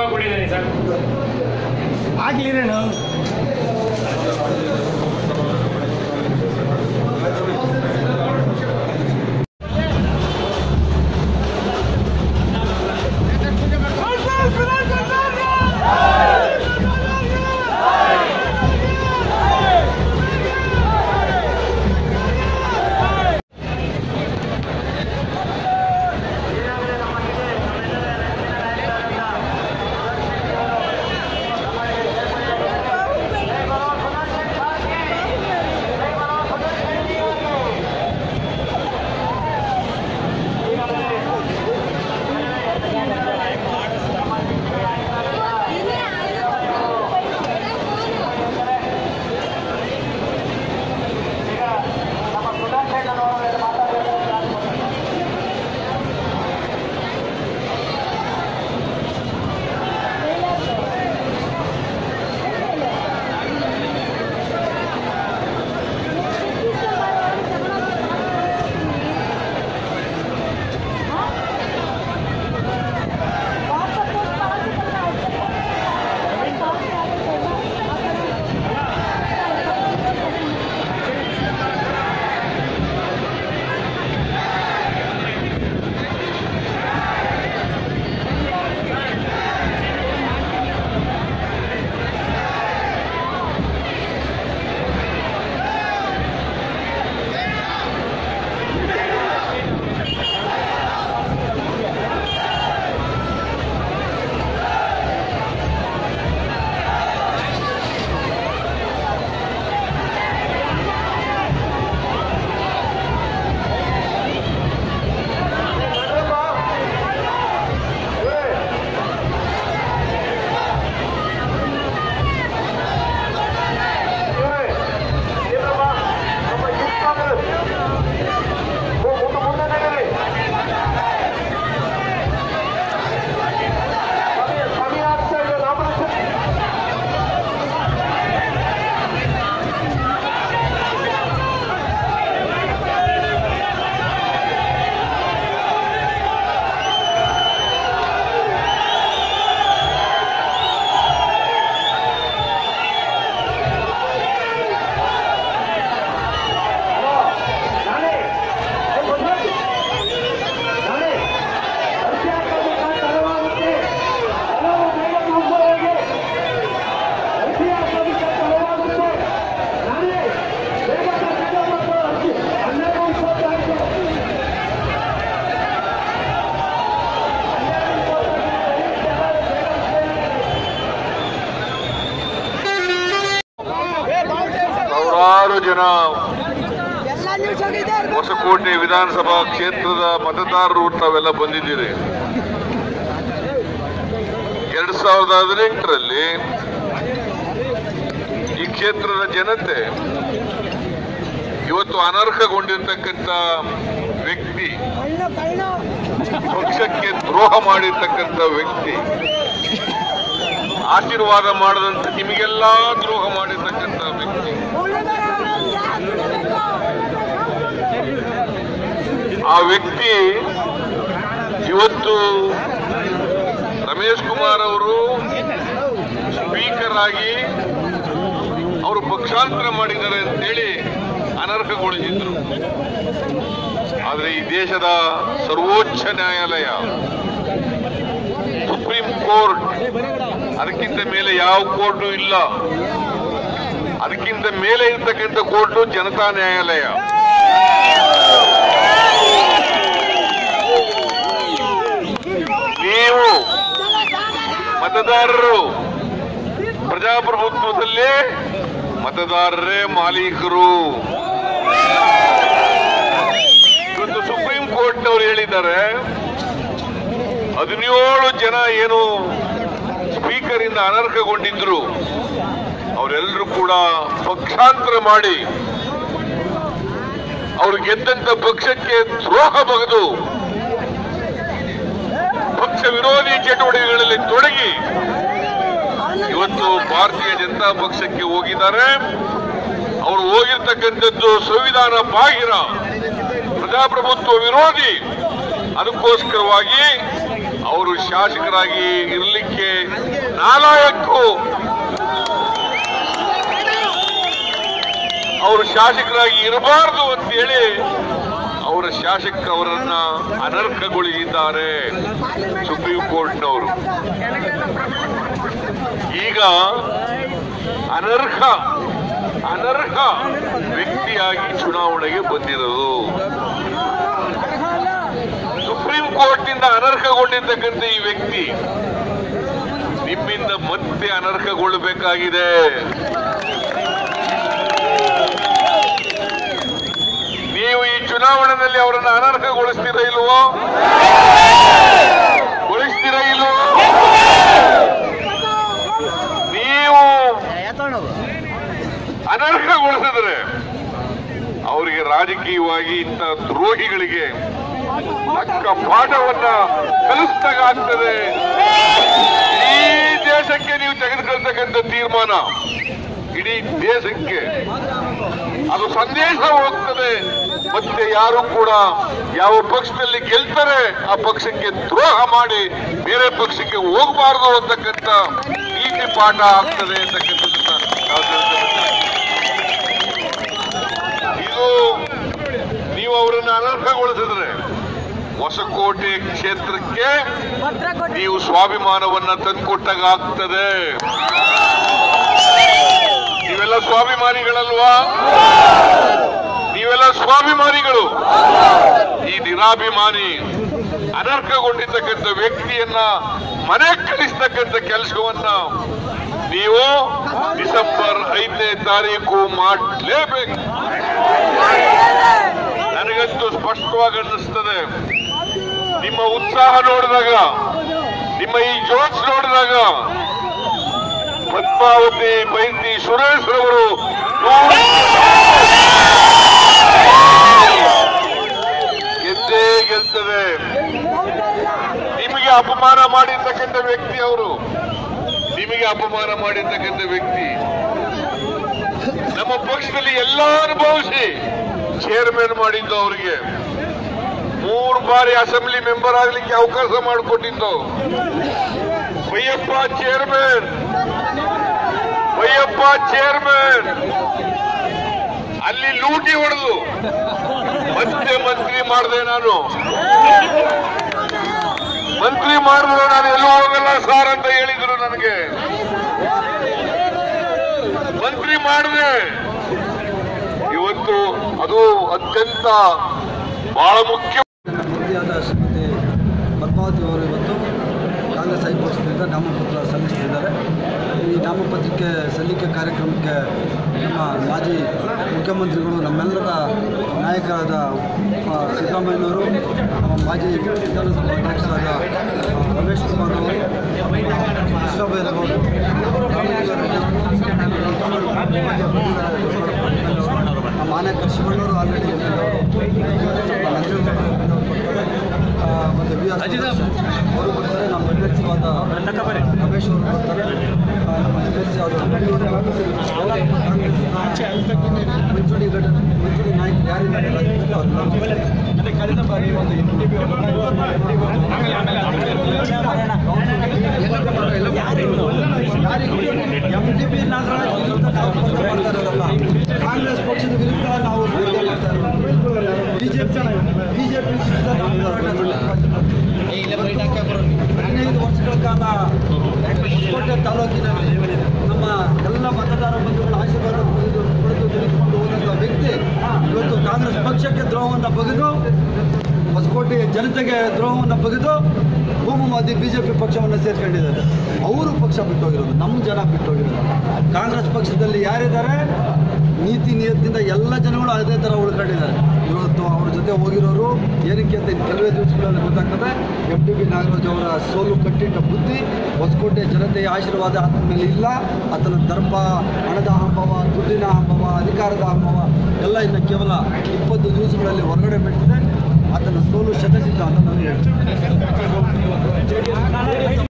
ಕೊಟ್ಟಿದ್ದೀನಿ ಸರ್ ಆಗ್ಲಿ ರೇಣು ಸಾವಿರಾರು ಜನ ಹೊಸಕೋಟೆ ವಿಧಾನಸಭಾ ಕ್ಷೇತ್ರದ ಮತದಾರರು ತಾವೆಲ್ಲ ಬಂದಿದ್ದೀರಿ ಎರಡ್ ಸಾವಿರದ ಹದಿನೆಂಟರಲ್ಲಿ ಈ ಕ್ಷೇತ್ರದ ಜನತೆ ಇವತ್ತು ಅನರ್ಹಗೊಂಡಿರ್ತಕ್ಕಂಥ ವ್ಯಕ್ತಿ ಪಕ್ಷಕ್ಕೆ ದ್ರೋಹ ಮಾಡಿರ್ತಕ್ಕಂಥ ವ್ಯಕ್ತಿ ಆಶೀರ್ವಾದ ಮಾಡದಂತೆ ನಿಮಗೆಲ್ಲ ದ್ರೋಹ ಮಾಡಿರ್ತಕ್ಕಂಥ ವ್ಯಕ್ತಿ ಆ ವ್ಯಕ್ತಿ ಇವತ್ತು ರಮೇಶ್ ಕುಮಾರ್ ಅವರು ಸ್ಪೀಕರ್ ಆಗಿ ಅವರು ಪಕ್ಷಾಂತರ ಮಾಡಿದ್ದಾರೆ ಅಂತೇಳಿ ಅನರ್ಹಗೊಳಿಸಿದ್ರು ಆದರೆ ಈ ದೇಶದ ಸರ್ವೋಚ್ಚ ನ್ಯಾಯಾಲಯ ಸುಪ್ರೀಂ ಕೋರ್ಟ್ ಅದಕ್ಕಿಂತ ಮೇಲೆ ಯಾವ ಕೋರ್ಟು ಇಲ್ಲ ಅದಕ್ಕಿಂತ ಮೇಲೆ ಇರ್ತಕ್ಕಂಥ ಕೋರ್ಟು ಜನತಾ ನ್ಯಾಯಾಲಯ ನೀವು ಮತದಾರರು ಪ್ರಜಾಪ್ರಭುತ್ವದಲ್ಲಿ ಮತದಾರರೇ ಮಾಲೀಕರು ಇವತ್ತು ಸುಪ್ರೀಂ ಕೋರ್ಟ್ನವರು ಹೇಳಿದ್ದಾರೆ ಹದಿನೇಳು ಜನ ಏನು ಸ್ಪೀಕರ್ ಇಂದ ಅನರ್ಹಗೊಂಡಿದ್ರು ಅವರೆಲ್ಲರೂ ಕೂಡ ಪಕ್ಷಾಂತರ ಮಾಡಿ ಅವರು ಗೆದ್ದಂತ ಪಕ್ಷಕ್ಕೆ ದ್ರೋಹ ಬಗೆದು ಪಕ್ಷ ವಿರೋಧಿ ಚಟುವಟಿಕೆಗಳಲ್ಲಿ ತೊಡಗಿ ಇವತ್ತು ಭಾರತೀಯ ಜನತಾ ಪಕ್ಷಕ್ಕೆ ಹೋಗಿದ್ದಾರೆ ಅವರು ಹೋಗಿರ್ತಕ್ಕಂಥದ್ದು ಸಂವಿಧಾನ ಬಾಹಿರ ಪ್ರಜಾಪ್ರಭುತ್ವ ವಿರೋಧಿ ಅದಕ್ಕೋಸ್ಕರವಾಗಿ ಅವರು ಶಾಸಕರಾಗಿ ಇರಲಿಕ್ಕೆ ನಾಲಾಯಕ್ಕು ಅವರು ಶಾಸಕರಾಗಿ ಇರಬಾರದು ಅಂತೇಳಿ ಅವರ ಶಾಸಕ ಅವರನ್ನ ಅನರ್ಹಗೊಳಿಸಿದ್ದಾರೆ ಸುಪ್ರೀಂ ಕೋರ್ಟ್ನವರು ಈಗ ಅನರ್ಹ ಅನರ್ಹ ವ್ಯಕ್ತಿಯಾಗಿ ಚುನಾವಣೆಗೆ ಬಂದಿರೋದು ಸುಪ್ರೀಂ ಕೋರ್ಟ್ನಿಂದ ಅನರ್ಹಗೊಂಡಿರ್ತಕ್ಕಂಥ ಈ ವ್ಯಕ್ತಿ ನಿಮ್ಮಿಂದ ಮತ್ತೆ ಅನರ್ಹಗೊಳ್ಳಬೇಕಾಗಿದೆ ನೀವು ಈ ಚುನಾವಣೆಯಲ್ಲಿ ಅವರನ್ನು ಅನರ್ಹಗೊಳಿಸ್ತೀರ ಇಲ್ವೋ ಗೊಳಿಸ್ತೀರ ಇಲ್ವೋ ನೀವು ಅನರ್ಹಗೊಳಿಸಿದ್ರೆ ಅವರಿಗೆ ರಾಜಕೀಯವಾಗಿ ಇಂಥ ದ್ರೋಹಿಗಳಿಗೆ ತಕ್ಕ ಪಾಠವನ್ನ ಕಲಿಸ್ದಾಗ್ತದೆ ಈ ದೇಶಕ್ಕೆ ನೀವು ತೆಗೆದುಕೊಳ್ತಕ್ಕಂಥ ತೀರ್ಮಾನ ಇಡೀ ದೇಶಕ್ಕೆ ಅದು ಸಂದೇಶ ಹೋಗ್ತದೆ ಮತ್ತೆ ಯಾರು ಕೂಡ ಯಾವ ಪಕ್ಷದಲ್ಲಿ ಗೆಲ್ತಾರೆ ಆ ಪಕ್ಷಕ್ಕೆ ದ್ರೋಹ ಮಾಡಿ ಬೇರೆ ಪಕ್ಷಕ್ಕೆ ಹೋಗಬಾರದು ಅಂತಕ್ಕಂಥ ನೀತಿ ಪಾಠ ಆಗ್ತದೆ ಅಂತಕ್ಕಂಥದ್ದನ್ನ ನಾವು ತಿಳ್ಕೊಬೇಕು. ಇದು ನೀವು ಅವರನ್ನು ಅನರ್ಹಗೊಳಿಸಿದ್ರೆ ಹೊಸಕೋಟೆ ಕ್ಷೇತ್ರಕ್ಕೆ ನೀವು ಸ್ವಾಭಿಮಾನವನ್ನ ತಂದುಕೊಟ್ಟಾಗ ಆಗ್ತದೆ ನೀವೆಲ್ಲ ಸ್ವಾಭಿಮಾನಿಗಳಲ್ವಾ ನೀವೆಲ್ಲ ಸ್ವಾಭಿಮಾನಿಗಳು ಈ ನಿರಾಭಿಮಾನಿ ಅನರ್ಹಗೊಂಡಿರ್ತಕ್ಕಂಥ ವ್ಯಕ್ತಿಯನ್ನ ಮನೆ ಕಳಿಸ್ತಕ್ಕಂಥ ಕೆಲಸವನ್ನ ನೀವು ಡಿಸೆಂಬರ್ ಐದನೇ ತಾರೀಕು ಮಾಡಲೇಬೇಕು ನನಗಂತೂ ಸ್ಪಷ್ಟವಾಗಿ ಅನ್ನಿಸ್ತದೆ ನಿಮ್ಮ ಉತ್ಸಾಹ ನೋಡಿದಾಗ ನಿಮ್ಮ ಈ ಜೋಶ್ ನೋಡಿದಾಗ ಪದ್ಮಾವತಿ ಬೈಂತಿ ಸುರೇಶ್ ರವರು ಗೆದ್ದೇ ಗೆಲ್ತದೆ ನಿಮಗೆ ಅಪಮಾನ ಮಾಡಿರ್ತಕ್ಕಂಥ ವ್ಯಕ್ತಿ ಅವರು ನಿಮಗೆ ಅಪಮಾನ ಮಾಡಿರ್ತಕ್ಕಂಥ ವ್ಯಕ್ತಿ ನಮ್ಮ ಪಕ್ಷದಲ್ಲಿ ಎಲ್ಲ ಅನುಭವಿಸಿ ಚೇರ್ಮನ್ ಮಾಡಿದ್ದು ಅವರಿಗೆ ಮೂರು ಬಾರಿ ಅಸೆಂಬ್ಲಿ ಮೆಂಬರ್ ಆಗ್ಲಿಕ್ಕೆ ಅವಕಾಶ ಮಾಡಿಕೊಟ್ಟಿದ್ದು ಬೈಯಪ್ಪ ಚೇರ್ಮನ್ ಬೈಯಪ್ಪ ಚೇರ್ಮನ್ ಅಲ್ಲಿ ಲೂಟಿ ಹೊಡೆದು ಮತ್ತೆ ಮಂತ್ರಿ ಮಾಡಿದೆ ನಾನು ಮಂತ್ರಿ ಮಾಡಿದ್ರೆ ನಾನು ಎಲ್ಲೂ ಹೋಗಲ್ಲ ಸಾರ್ ಅಂತ ಹೇಳಿದ್ರು ನನಗೆ ಮಂತ್ರಿ ಮಾಡಿದೆ ಇವತ್ತು ಅದು ಅತ್ಯಂತ ಬಹಳ ಮುಖ್ಯ ವರದಿಯಾದ ಶ್ರೀಮತಿ ಪದ್ಮಾವತಿ ಅವರು ಇವತ್ತು ಕಾಂಗ್ರೆಸ್ ಹೈಪಕ್ಷದಿಂದ ನಾಮಪತ್ರ ಸಲ್ಲಿಸುತ್ತಿದ್ದಾರೆ ಈ ನಾಮಪತ್ರಕ್ಕೆ ಸಲ್ಲಿಕೆ ಕಾರ್ಯಕ್ರಮಕ್ಕೆ ನಮ್ಮ ಮಾಜಿ ಮುಖ್ಯಮಂತ್ರಿಗಳು ನಮ್ಮೆಲ್ಲರ ನಾಯಕರಾದ ಆ, ಸಿದ್ದರಾಮಯ್ಯನವರು ನಮ್ಮ ಮಾಜಿ ವಿಧಾನಸಭಾ ಅಧ್ಯಕ್ಷರಾದ ಆ, ರಮೇಶ್ ಕುಮಾರ್ ಅವರು ಕೃಷ್ಣ ಬೈರೇಗೌಡರು ನಮ್ಮ ಮಾನ್ಯ ಶಿವಣ್ಣವರು ಆಲ್ರೆಡಿ ಮತ್ತು ವಿ ಆರ್ ಅವರು ಬರ್ತಾರೆ ನಮ್ಮ ಅಧ್ಯಕ್ಷರಾದ ರಮೇಶ್ ಅವರು ಬರ್ತಾರೆ ಆ, ನಮ್ಮ ಅಧ್ಯಕ್ಷರಾದ ಮಂಚೂರಿ ಘಟನೆ ಮಂಚೂರಿ ನಾಯಕ ಯಾರಿದ್ದಾರೆ ರಾಜ್ಯದಲ್ಲಿ ಅವ್ರನ್ನ ಕಳೆದ ಬಾರಿ ಒಂದು ಎಂ ಟಿ ಪಿ ನಾಗರಾಜ್ ವಿರುದ್ಧ ನಾವು ಸ್ಪರ್ಧೆ ಮಾಡ್ತಾ ಇರೋದಲ್ಲ ಕಾಂಗ್ರೆಸ್ ಪಕ್ಷದ ವಿರುದ್ಧ ನಾವು ಸ್ಪರ್ಧೆ ಮಾಡ್ತಾ ಇರೋದು ಬಿಜೆಪಿ ಬಿಜೆಪಿ ಹದಿನೈದು ವರ್ಷಗಳ ಕಾಲ ಹೊಸಕೋಟೆ ತಾಲೂಕಿನಲ್ಲಿ ನಮ್ಮ ಎಲ್ಲ ಮತದಾರ ಬಂಧುಗಳ ಆಶೀರ್ವಾದ ಪಡೆದು ಪಡೆದು ತೆಗೆದುಕೊಂಡು ಹೋದಂಥ ವ್ಯಕ್ತಿ ಇವತ್ತು ಕಾಂಗ್ರೆಸ್ ಪಕ್ಷಕ್ಕೆ ದ್ರೋಹವನ್ನು ಬಗೆದು ಹೊಸಕೋಟೆಯ ಜನತೆಗೆ ದ್ರೋಹವನ್ನು ಬಗೆದು ಭೂಮವಾದಿ ಬಿಜೆಪಿ ಪಕ್ಷವನ್ನು ಸೇರ್ಕೊಂಡಿದ್ದಾರೆ ಅವರು ಪಕ್ಷ ಬಿಟ್ಟೋಗಿರೋದು ನಮ್ಮ ಜನ ಬಿಟ್ಟೋಗಿರೋದು ಕಾಂಗ್ರೆಸ್ ಪಕ್ಷದಲ್ಲಿ ಯಾರಿದ್ದಾರೆ ನೀತಿ ನಿಯತ್ತಿಂದ ಎಲ್ಲ ಜನಗಳು ಅದೇ ಥರ ಉಳ್ಕೊಂಡಿದ್ದಾರೆ ಇವತ್ತು ಅವ್ರ ಜೊತೆ ಹೋಗಿರೋರು ಏನಕ್ಕೆ ಅಂತ ಇನ್ನು ಕೆಲವೇ ದಿವಸಗಳಲ್ಲಿ ಗೊತ್ತಾಗ್ತದೆ ಎಂ ಟಿ ಬಿ ನಾಗರಾಜ್ ಅವರ ಸೋಲು ಕಟ್ಟಿಟ್ಟ ಬುದ್ಧಿ ಹೊಸಕೋಟೆ ಜನತೆಯ ಆಶೀರ್ವಾದ ಆತನ ಮೇಲೆ ಇಲ್ಲ ಆತನ ದರ್ಪ ಹಣದ ಅಹಂಭಾವ ದುಡ್ಡಿನ ಅಹಂಭಾವ ಅಧಿಕಾರದ ಅಹಂಭಾವ ಎಲ್ಲ ಇನ್ನು ಕೇವಲ ಇಪ್ಪತ್ತು ದಿವಸಗಳಲ್ಲಿ ಹೊರಗಡೆ ಬಿಟ್ಟಿದೆ ಆತನ ಸೋಲು ಶತಸಿದ್ಧ ಅಂತ ನಾನು ಹೇಳ್ತೀನಿ